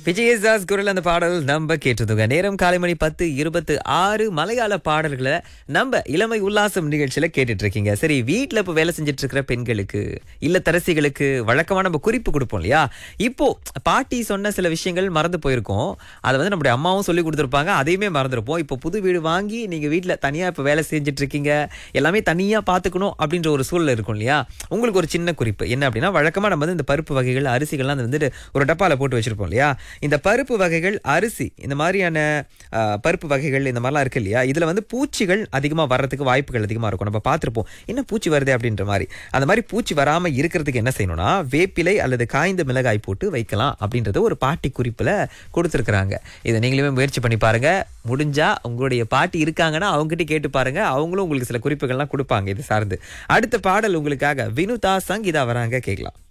விஜயதாஸ் குரல் அந்த பாடல் நம்ம கேட்டதுங்க நேரம் காலை மணி பத்து இருபத்து ஆறு மலையாள பாடல்களை நம்ம இளமை உல்லாசம் நிகழ்ச்சியில கேட்டுட்டு இருக்கீங்க சரி வீட்ல இப்ப வேலை செஞ்சுட்டு இருக்கிற பெண்களுக்கு இல்ல தரசிகளுக்கு வழக்கமா நம்ம குறிப்பு கொடுப்போம் இல்லையா இப்போ பாட்டி சொன்ன சில விஷயங்கள் மறந்து போயிருக்கோம் அதை வந்து நம்முடைய அம்மாவும் சொல்லி கொடுத்துருப்பாங்க அதையுமே மறந்துருப்போம் இப்போ புது வீடு வாங்கி நீங்க வீட்ல தனியா இப்ப வேலை செஞ்சுட்டு இருக்கீங்க எல்லாமே தனியா பாத்துக்கணும் அப்படின்ற ஒரு சூழல் இருக்கும் இல்லையா உங்களுக்கு ஒரு சின்ன குறிப்பு என்ன அப்படின்னா வழக்கமா நம்ம வந்து இந்த பருப்பு வகைகள் அரிசிகள்லாம் வந்துட்டு ஒரு டப்பால போட்டு வச்சிருப்போம் இல்லையா இந்த பருப்பு வகைகள் அரிசி இந்த மாதிரியான ஆ, பருப்பு வகைகள் இந்த மாதிரிலாம் இருக்கு இல்லையா இதுல வந்து பூச்சிகள் அதிகமா வர்றதுக்கு வாய்ப்புகள் அதிகமா இருக்கும் நம்ம பார்த்திருப்போம் என்ன பூச்சி வருது அப்படின்ற மாதிரி அந்த மாதிரி பூச்சி வராம இருக்கிறதுக்கு என்ன செய்யணும்னா வேப்பிலை அல்லது காய்ந்த மிளகாய் போட்டு வைக்கலாம் அப்படின்றது ஒரு பாட்டி குறிப்புல கொடுத்துருக்குறாங்க இதை நீங்களுமே முயற்சி பண்ணி பாருங்க முடிஞ்சா உங்களுடைய பாட்டி இருக்காங்கன்னா அவங்ககிட்ட கேட்டு பாருங்க அவங்களும் உங்களுக்கு சில குறிப்புகள்லாம் கொடுப்பாங்க இது சார்ந்து அடுத்த பாடல் உங்களுக்காக வினுதா சங்கீதா வராங்க கேட்கலாம்